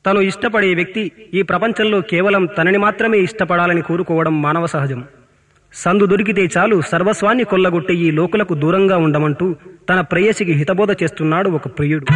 తను ఇష్టపడే వ్యక్తి ఈ ప్రపంచంలో కేవలం తనని మాత్రమే ఇష్టపడాలని కోరుకోవడం మానవ సహజం సందు దొరికితే చాలు సర్వస్వాన్ని కొల్లగొట్టే ఈ లోకులకు దూరంగా ఉండమంటూ తన ప్రేయసికి హితబోధ చేస్తున్నాడు ఒక ప్రియుడు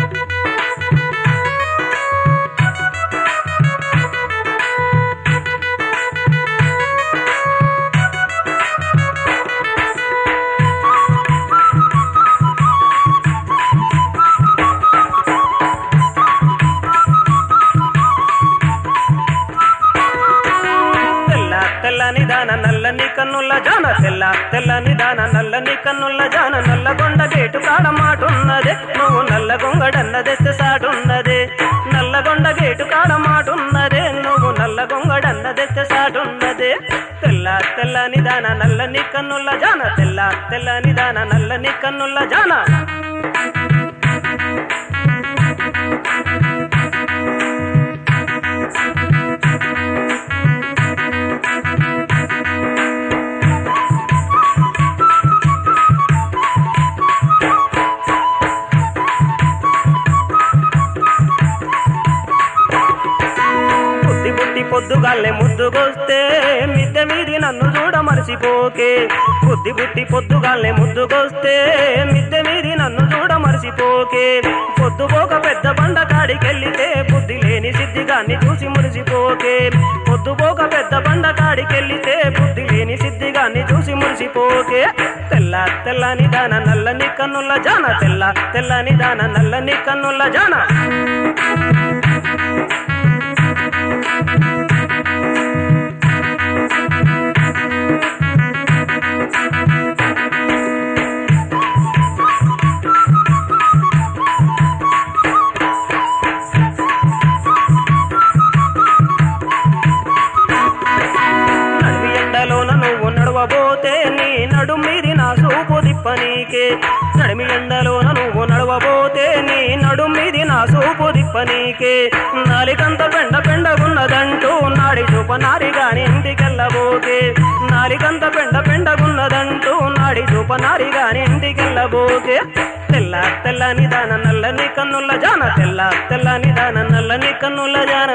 తెల్ల తెల్లని దాన నల్లని కన్నుల జాన తెల్ల తెల్లని దాన నల్లని కన్నుల జాన నల్లగొండ గేటు కాడ మాటున్నదే నువ్వు నల్లగొంగడన్నదెత్తే సాటున్నదే నల్లగొండ గేటు కాడ మాటున్నదే నువ్వు నల్లగొంగడన్నదెత్తే సాటున్నదే తెల్ల తెల్లని దాన నల్లని కన్నుల జాన తెల్ల తెల్లని దాన నల్లని కన్నుల జాన బుద్ధి బుద్ధి పొద్దుగాల్లే ముద్దుకొస్తే మిద్దె మీది నన్ను చూడ మరిసిపోకే బుద్ధి బుద్ధి పొద్దుగాల్లే ముద్దుకొస్తే మిద్దె మీది నన్ను చూడ మరిసిపోకే పొద్దుపోక పెద్ద బండ కాడికెళ్ళితే బుద్ధి లేని సిద్ధిగాన్ని చూసి మురిసిపోకే పొద్దుపోక పెద్ద బండ కాడికెళ్ళితే బుద్ధి లేని సిద్ధిగాన్ని చూసి మురిసిపోకే తెల్ల తెల్లని దాన నల్లని కన్నుల జాన తెల్ల తెల్లని దాన నల్లని కన్నుల జాన నడివి ఎండలోన నువ్వు నడవబోతే నీ నడు మీది నా సూపు దిప్పనీకే నడిమి ఎండలోన నువ్వు నడవబోతే నీ నడు మీది నా సూపు దిప్పనీకే నాలికంత పెండ పెండగున్నదంటూ నాడి చూప నారిగాని ఇంటికెళ్ళబోకే నాలికంత పెండ పెండగున్నదంటూ నాడి చూప నారిగాని ఇంటికెళ్ళబోకే తెల్ల తెల్లని దాన నల్లని కన్నుల జాన తెల్ల తెల్లని దాన నల్లని కన్నుల జాన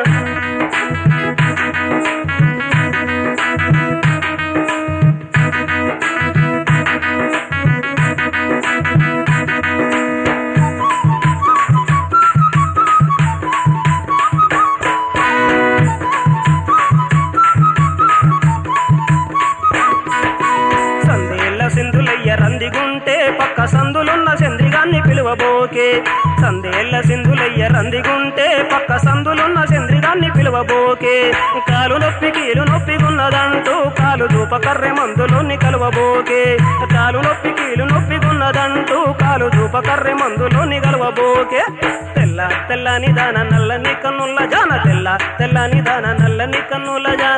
సందేళ్ల సింధులయ్య రందిగుంటే పక్క సందులున్న చంద్రిగాన్ని పిలువబోకే సందేళ్ల సింధులయ్య రందిగుంటే పక్క సందులున్న చంద్రిగాన్ని పిలువబోకే కాలు నొప్పి కీలు నొప్పిగున్నదంటూ కాలు దూప కర్రె మందులోని కలువబోకే కాలు నొప్పి కీలు నొప్పిగున్నదంటూ కాలు దూప కర్రె మందులోని కలువబోకే తెల్ల తెల్లని దాన నల్లని కన్నుల జాన తెల్ల తెల్లని దాన నల్లని కన్నుల జాన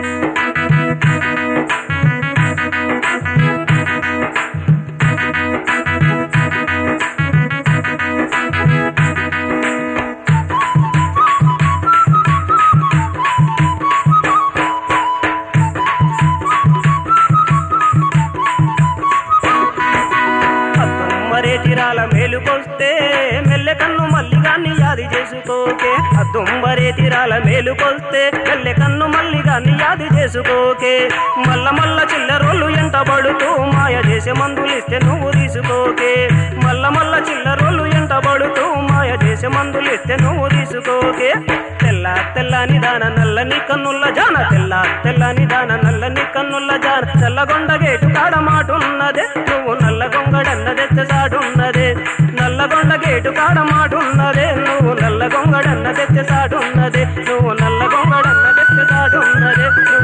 అద్దమ్మరే తీరాల మేలుకొస్తే మెల్లె కన్ను మల్లిగాన్ని యాది చేసుకోకే అద్దొంబరే తీరాల మేలుకొస్తే మెల్లె కన్ను మల్లిగాన్ని యాది చేసుకోకే మల్ల మల్ల చిల్లరోళ్ళు ఎంటబడుతూ మాయ చేసే మందులిస్తే నువ్వు తీసుకోకే మల్ల మల్ల చిల్లరోళ్ళు ఎంటబడుతూ మాయ చేసే మందులిస్తే నువ్వు తీసుకోకే తెల్ల తెల్లని దాన నల్లని కన్నుల జాన తెల్ల తెల్లని దాన నల్లని కన్నుల జాన తెల్లగొండ గేటు కాడ మాటున్నదే నువ్వు నల్లగొంగడన్నదెత్త సాడున్నదే నల్లగొండ గేటు కాడ మాటున్నదే నువ్వు నల్లగొంగడన్నదెత్త సాడున్నదే నువ్వు నల్లగొంగడన్నదెత్త సాడున్నదే నువ్వు